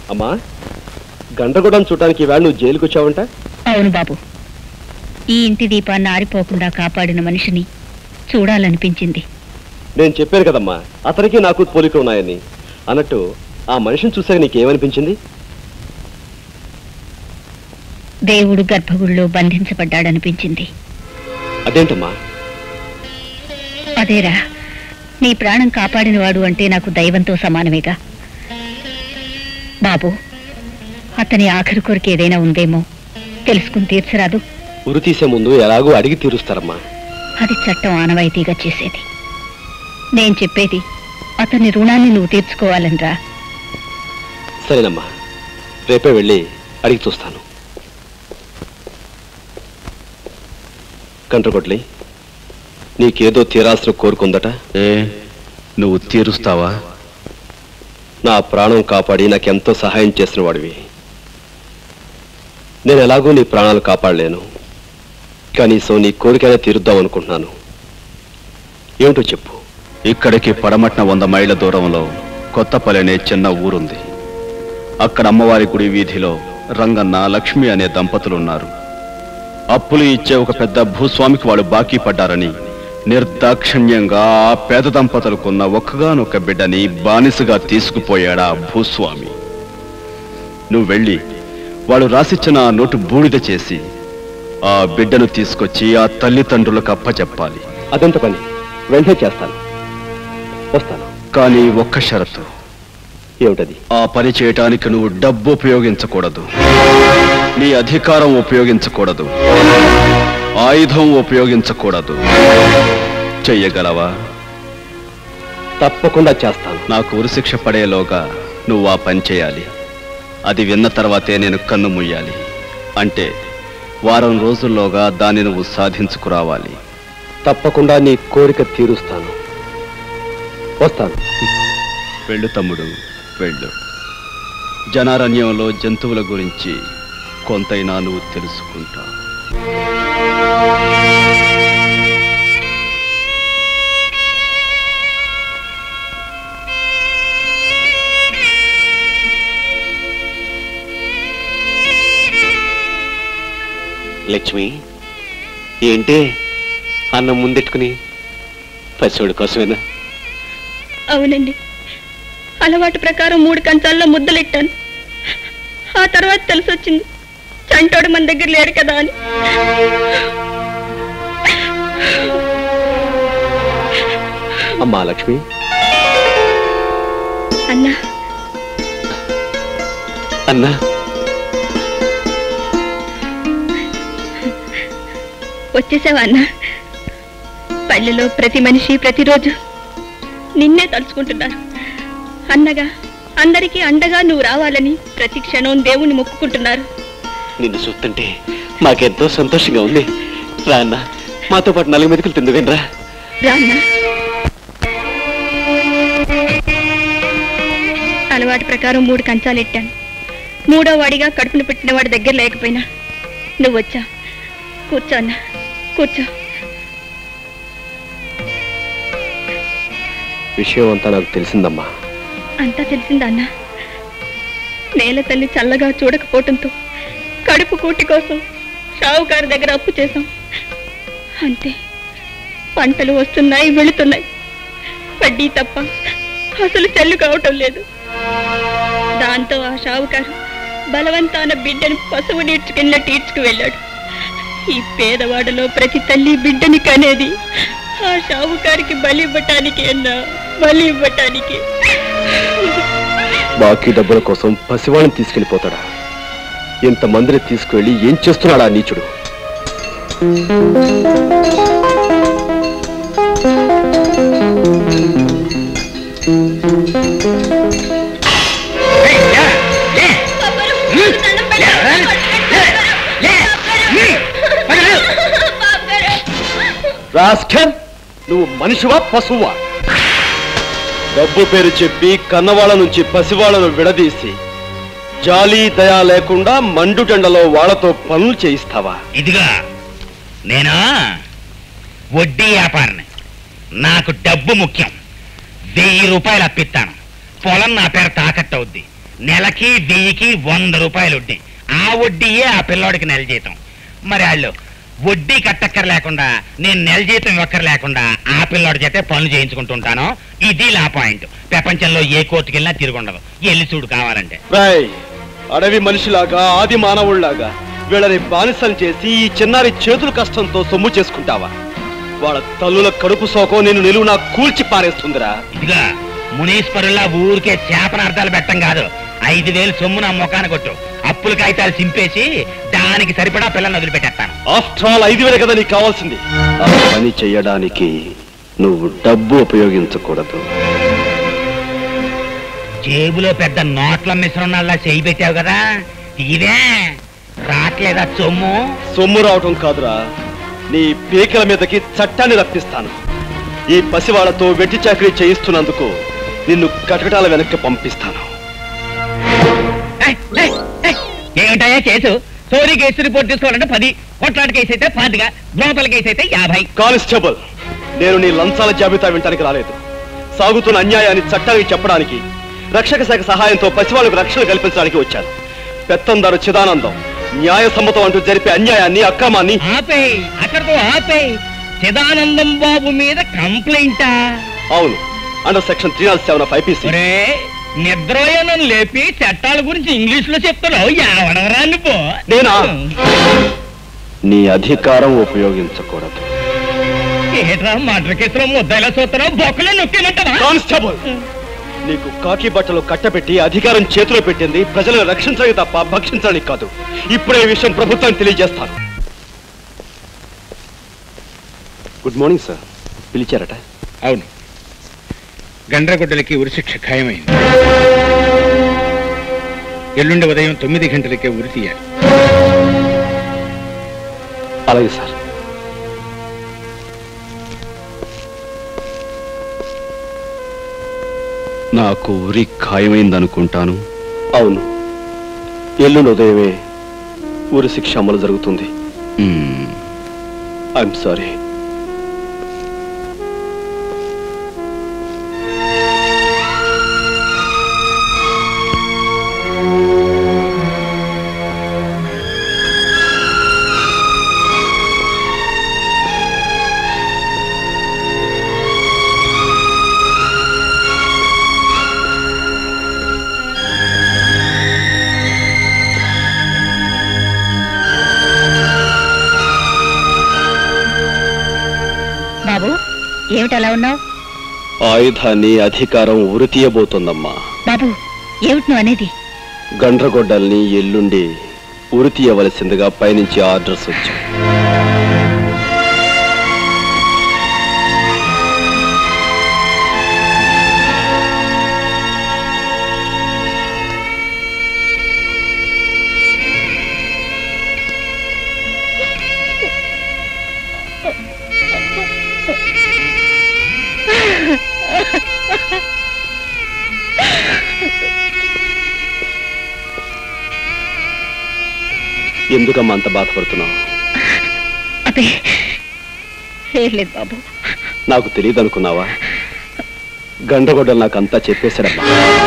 అమ్మా గండ్రగూడెం చూడటానికి ఈవేళ నువ్వు జైలుకి వచ్చావంట అవును బాబు ఈ ఇంటి దీపాన్ని ఆరిపోకుండా కాపాడిన మనిషిని చూడాలనిపించింది నేను చెప్పాను కదమ్మా అతనికి నాకు పోలికలు ఉన్నాయని అన్నట్టు ఆ మనిషిని చూసాక నీకేమనిపించింది దేవుడు గర్భగుడిలో బంధించబడ్డాడనిపించింది అదేంటమ్మా అదేరా నీ ప్రాణం కాపాడినవాడు అంటే నాకు దైవంతో సమానమేగా బాబు అతని ఆఖరి కొరకు ఏదైనా ఉందేమో తెలుసుకుని తీర్చరాదు ఉరి తీసే ముందు ఎలాగో అడిగి తీరుస్తారమ్మా అది చట్టం ఆనవాయితీగా చేసేది నేను చెప్పేది అతని రుణాన్ని నువ్వు తీర్చుకోవాలనిరా సరేనమ్మా రేపే వెళ్ళి అడిగి చూస్తాను కంట్రకొట్లి నీకేదో తీరాల్సిన కోరుకుందట ఏ నువ్వు తీరుస్తావా నా ప్రాణం కాపాడి నాకెంతో సహాయం చేసిన వాడివి నేను ఎలాగో నీ ప్రాణాలు కాపాడలేను కనీసం నీ కోరికైనా తీరుద్దాం అనుకుంటున్నాను ఏమిటో చెప్పు ఇక్కడికి పడమట్న వంద మైళ్ళ దూరంలో కొత్తపల్లి అనే చిన్న ఊరుంది అక్కడ అమ్మవారి గుడి వీధిలో రంగన్న లక్ష్మి అనే దంపతులు ఉన్నారు అప్పులు ఇచ్చే ఒక పెద్ద భూస్వామికి వాళ్ళు బాకీ పడ్డారని నిర్దాక్షిణ్యంగా ఆ పేద దంపతులకున్న ఒక్కగానొక్క బిడ్డని బానిసగా తీసుకుపోయాడా ఆ భూస్వామి నువ్వు వెళ్ళి వాళ్ళు రాసిచ్చిన ఆ నోటు బూడిద చేసి ఆ బిడ్డను తీసుకొచ్చి ఆ తల్లిదండ్రులకు అప్పచెప్పాలి అదెంత పని వెంటనే చేస్తాను వస్తాను కానీ ఒక్క షరతు ఏమిటది ఆ పని చేయటానికి నువ్వు డబ్బు ఉపయోగించకూడదు నీ అధికారం ఉపయోగించకూడదు ఆయుధం ఉపయోగించకూడదు చెయ్యగలవా తప్పకుండా చేస్తాను నాకు ఉరిశిక్ష పడేలోగా నువ్వు ఆ పని చేయాలి అది విన్న తర్వాతే నేను కన్ను ముయ్యాలి అంటే వారం రోజుల్లోగా దాన్ని నువ్వు సాధించుకురావాలి తప్పకుండా నీ కోరిక తీరుస్తాను వస్తాను వెళ్ళు తమ్ముడు వెళ్ళు జనారణ్యంలో జంతువుల గురించి కొంతైనా నువ్వు తెలుసుకుంటావు లక్ష్మి ఏంటి అన్నం ముందెట్టుకుని పసివాడి కోసమేనా అవునండి అలవాటు ప్రకారం మూడు కంచాల్లో ముద్దలెట్టాను ఆ తర్వాత తెలిసొచ్చింది చంటోడు మన దగ్గర లేడు కదా అని అమ్మా లక్ష్మి అన్నా అన్నా వచ్చేసావా అన్నా పల్లెలో ప్రతి మనిషి ప్రతిరోజు నిన్నే తలుచుకుంటున్నారు అన్నగా అందరికీ అండగా నువ్వు రావాలని ప్రతి క్షణం దేవుణ్ణి మొక్కుకుంటున్నారు నిన్ను చూస్తుంటే మాకెంతో సంతోషంగా ఉంది రా అన్న మాతో పాటు నలుగు మెతుకులు తిందువేనరా రా అన్నా అలవాటు ప్రకారం మూడు కంచాలు ఎట్టాను మూడో వాడిగా కడుపును పెట్టిన వాడి దగ్గర లేకపోయినా నువ్వు వచ్చా కూర్చో అన్నా కూర్చో విషయం అంతా నాకు తెలిసిందమ్మా అంతా తెలిసిందా అన్న నేల తల్లి చల్లగా చూడకపోవటంతో కడుపు కూటి కోసం షావుకారు దగ్గర అప్పు చేశాం అంతే పంటలు వస్తున్నాయి వెళుతున్నాయి వడ్డీ తప్ప అసలు చెల్లు కావటం లేదు దాంతో ఆ షావుకారు బలవంతాన బిడ్డను పశువు నీడ్చుకెళ్ళినట్టు ఈడ్చుకు వెళ్ళాడు ఈ పేదవాడలో ప్రతి తల్లి బిడ్డని కనేది ఆ షావుకారికి బలి ఇవ్వటానికి అన్నా బలి ఇవ్వటానికి బాకీ డబ్బుల కోసం పసివాళ్ళని తీసుకెళ్ళిపోతాడా ఇంతమందిని తీసుకువెళ్ళి ఏం చేస్తున్నాడా ఆ నీచుడు రాస్కెల్ నువ్వు మనిషివా పశువా డబ్బు పేరు చెప్పి కన్నవాళ్ళ నుంచి పసివాళ్లను విడదీసి జాలి దయా లేకుండా మండుటెండలో వాళ్ళతో పనులు చేయిస్తావా ఇదిగా నేను వడ్డీ వ్యాపారిని నాకు డబ్బు ముఖ్యం వెయ్యి రూపాయలు అప్పిస్తాను పొలం నా పేరు తాకట్టు అవుద్ది నెలకి వెయ్యికి వంద రూపాయలు వడ్డీ ఆ వడ్డీయే ఆ పిల్లోడికి నెల జీతం మరి వాళ్ళు వడ్డీ కట్టక్కర లేకుండా నేను నెల జీతం ఇవ్వక్కర లేకుండా ఆ పిల్లోడి చేతే పనులు చేయించుకుంటుంటాను ఇది లా పాయింట్ ప్రపంచంలో ఏ కోర్టుకి వెళ్ళినా తిరుగుండదు ఎల్లి చూడు కావాలంటే రాయ్ అడవి మనిషిలాగా ఆది మానవుళ్లాగా వీళ్ళని బానిసలు చేసి ఈ చిన్నారి చేతుల కష్టంతో సొమ్ము చేసుకుంటావా వాళ్ళ తల్లుల కడుపు సోకం నేను నిలువునా కూల్చి పారేస్తుందిరా ఇదిగా మునీశ్వరుల్లా ఊరికే చేపనార్థాలు పెట్టం కాదు ఐదు వేలు సొమ్ము నా ముఖాన కొట్టు అప్పుల కాగితాలు చింపేసి దానికి సరిపడా పిల్లల్ని వదిలిపెట్టేస్తాను ఆఫ్టర్ ఆల్ ఐదు వేలే కదా నీకు కావాల్సింది ఆ పని చెయ్యడానికి నువ్వు డబ్బు ఉపయోగించకూడదు జేబులో పెద్ద నోట్ల మిశ్రణాల్లా చేయి పెట్టావు కదా ఇదే రాట్లేదా సొమ్ము సొమ్ము రావటం కాదురా నీ పీకల మీదకి చట్టాన్ని రప్పిస్తాను ఈ పసివాళ్లతో వెట్టి చాకరీ చేయిస్తున్నందుకు నిన్ను కటకటాల వెనక్కి పంపిస్తాను ఏయ్, ఏయ్, ఏయ్, ఏమిటాయా కేసు చోరీ కేసు రిపోర్ట్ తీసుకోవాలంటే పది కొట్లాట కేసు అయితే పాతిగా లోపల కేసు అయితే యాభై కానిస్టేబుల్ నేను నీ లంచాల జాబితా వినటానికి రాలేదు సాగుతున్న అన్యాయాన్ని చట్టానికి చెప్పడానికి రక్షక శాఖ సహాయంతో పసివాళ్లకు రక్షణ కల్పించడానికి వచ్చాను పెత్తందారు చిదానందం న్యాయ సమ్మతం అంటూ జరిపే అన్యాయాన్ని అక్రమాన్ని ఆపేయ్ అక్కడితో ఆపేయ్ చిదానందం బాబు మీద కంప్లైంటా అవును under section three not seven of IPC ఒరే నిద్రయోనం లేపి చట్టాల గురించి ఇంగ్లీష్ లో చెప్తున్నావు ఎవడవరా నువ్వు నేనా? నీ అధికారం ఉపయోగించకూడదు ఏట్రా మర్డర్ కేసులో ముద్దలా చూస్తున్నావు బొక్కలో నొక్కేమంటావా కానిస్టేబుల్ నీకు కాకి బట్టలు కట్టబెట్టి అధికారం చేతిలో పెట్టింది ప్రజలను రక్షించడానికి తప్ప భక్షించడానికి కాదు ఇప్పుడే ఈ విషయం ప్రభుత్వానికి తెలియజేస్తాను గుడ్ మార్నింగ్ సార్ పిలిచారట అవును గండ్రగొడ్డలకి ఉరిశిక్ష ఖాయమైంది ఎల్లుండి ఉదయం తొమ్మిది గంటలకే ఉరి తీయాలి అలాగే సార్ నాకు ఉరి ఖాయమైందనుకుంటాను అవును ఎల్లుండి ఉదయమే ఊరి శిక్ష అమలు జరుగుతుంది మ్మ్. ఐఎమ్ సారీ బాబు ఏమిటి అలా ఉన్నావు ఆయుధాన్ని అధికారం ఉరి తీయబోతోందమ్మా బాబు ఏమిటి నువ్వు అనేది గండ్రగొడ్డల్ని ఎల్లుండి ఉరి తీయవలసిందిగా పైనుంచి ఆర్డర్స్ వచ్చాయి ఎందుకమ్మా అంత బాధపడుతున్నావు అదే ఏం లేదు బాబు నాకు తెలియదు అనుకున్నావా గండ్రగొడ్డలు నాకు అంతా చెప్పేశాడమ్మా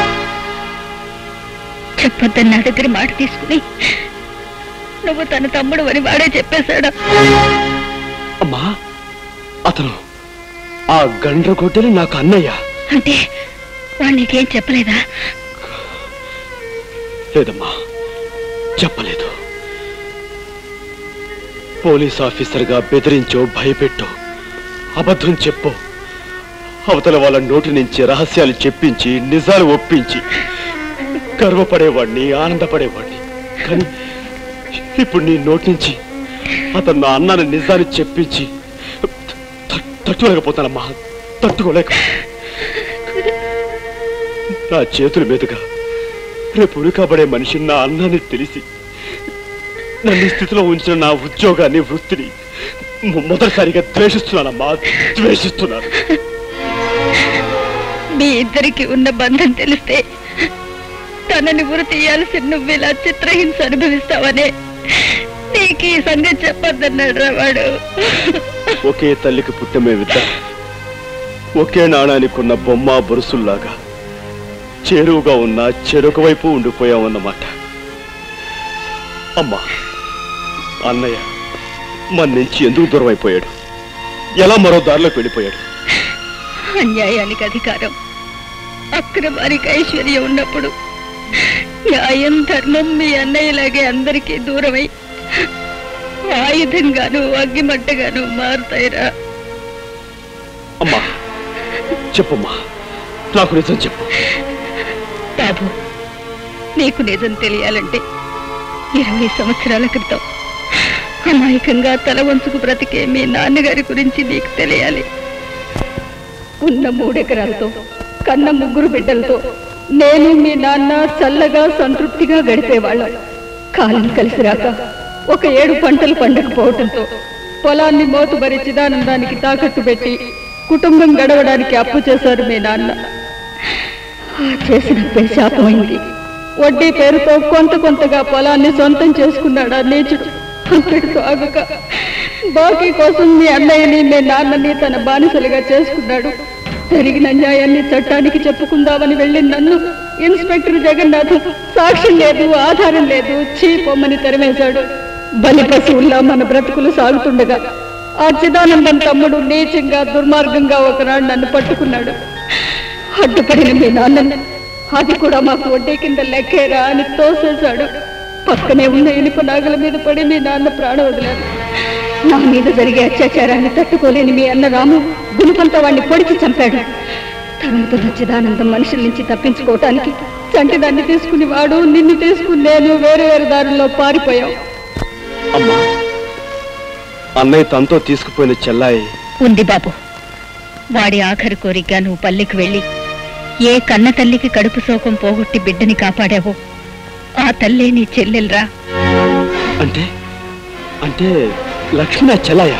చెప్పొద్దని నా దగ్గర మాట తీసుకుని నువ్వు తన తమ్ముడు అని వాడే చెప్పేశాడు అమ్మా అతను ఆ గండ్రగొడ్డలి నాకు అన్నయ్య అంటే వాడు నీకేం చెప్పలేదా లేదమ్మా చెప్పలేదు పోలీస్ ఆఫీసర్గా బెదిరించో భయపెట్టో అబద్ధం చెప్పు అవతల వాళ్ళ నోటి నుంచి రహస్యాలు చెప్పించి నిజాలు ఒప్పించి గర్వపడేవాడిని ఆనందపడేవాడిని కానీ ఇప్పుడు నీ నోటి నుంచి అతను నా అన్నాన్ని నిజాన్ని చెప్పించి త- తట్టుకోలేకపోతానమ్మా తట్టుకోలేక నా చేతుల మీదుగా రేపు ఉరికబడే మనిషి నా అన్నాన్ని తెలిసి నన్ను ఈ స్థితిలో ఉంచిన నా ఉద్యోగాన్ని వృత్తిని మొ- మొదటిసారిగా ద్వేషిస్తున్నానమ్మా ద్వేషిస్తున్నాను మీ ఇద్దరికి ఉన్న బంధం తెలిస్తే తనని ఉరి తీయాల్సి నువ్వు ఇలా చిత్రహింస అనుభవిస్తావనే నీకు ఈ సంగతి చెప్పొద్దన్నాడు రా వాడు ఒకే తల్లికి పుట్టమే విద్ద ఒకే నాణానికి ఉన్న బొమ్మ బొరుసుల్లాగా చేరువుగా ఉన్న చెరుకు వైపు ఉండిపోయామన్నమాట అమ్మా అన్నయ్య మన నుంచి ఎందుకు దూరం అయిపోయాడు ఎలా మరో దారిలోకి వెళ్ళిపోయాడు అన్యాయానికి అధికారం అక్రమానికి ఐశ్వర్యం ఉన్నప్పుడు న్యాయం ధర్మం మీ అన్నయ్యలాగే అందరికీ దూరమై ఆయుధంగాను అగ్గిమంటగాను మారుతాయిరా అమ్మా చెప్పమ్మా నాకు నిజం చెప్పు బాబు నీకు నిజం తెలియాలంటే ఇరవై సంవత్సరాల క్రితం అమాయకంగా తల వంచుకు బ్రతికే మీ నాన్నగారి గురించి నీకు తెలియాలి ఉన్న మూడెకరాలతో కన్న ముగ్గురు బిడ్డలతో నేను మీ నాన్న చల్లగా సంతృప్తిగా గడిపేవాళ్ళం కాలం కలిసి రాక ఒక ఏడు పంటలు పండకపోవటంతో పొలాన్ని మోతుబరి చిదానందానికి తాకట్టు పెట్టి కుటుంబం గడవడానికి అప్పు చేశారు మీ నాన్న ఆ చేసిన శాపమైంది వడ్డీ పేరుతో కొంత కొంతగా పొలాన్ని సొంతం చేసుకున్నాడు ఆ నీచుడు అంతటితో ఆగక బాకీ కోసం మీ అన్నయ్యని మీ నాన్నని తన బానిసలుగా చేసుకున్నాడు జరిగిన న్యాయాన్ని చట్టానికి చెప్పుకుందామని వెళ్ళి నన్ను ఇన్స్పెక్టర్ జగన్నాథ్ సాక్ష్యం లేదు ఆధారం లేదు చీ పొమ్మని తెరమేశాడు బలి పశువుల్లా మన బ్రతుకులు సాగుతుండగా ఆ చిదానందం తమ్ముడు నీచంగా దుర్మార్గంగా ఒకనాడు నన్ను పట్టుకున్నాడు అడ్డుపడిన మీ నాన్న అది కూడా మాకు వడ్డీ కింద లెక్కేరా అని తోసేశాడు పక్కనే ఉన్న ఇనుప నాగల మీద పడి మీ నాన్న ప్రాణం వదిలారు నా మీద జరిగే అత్యాచారాన్ని తట్టుకోలేని మీ అన్న రాము గుణపంత వాడిని పొడిచి చంపాడు తరుముతున్న చిదానందం మనుషుల నుంచి తప్పించుకోవటానికి చంటిదాన్ని తీసుకుని వాడు నిన్ను తీసుకుని నేను వేరు వేరు దారుల్లో పారిపోయాం అమ్మా అన్నయ్య తనతో తీసుకుపోయిన చెల్లాయి ఉంది బాబు వాడి ఆఖరి కోరిక నువ్వు పల్లెకి వెళ్ళి ఏ కన్న తల్లికి కడుపు శోకం పోగొట్టి బిడ్డని కాపాడావో ఆ తల్లే నీ చెల్లెలరా అంటే అంటే లక్ష్మి చెల్లాయ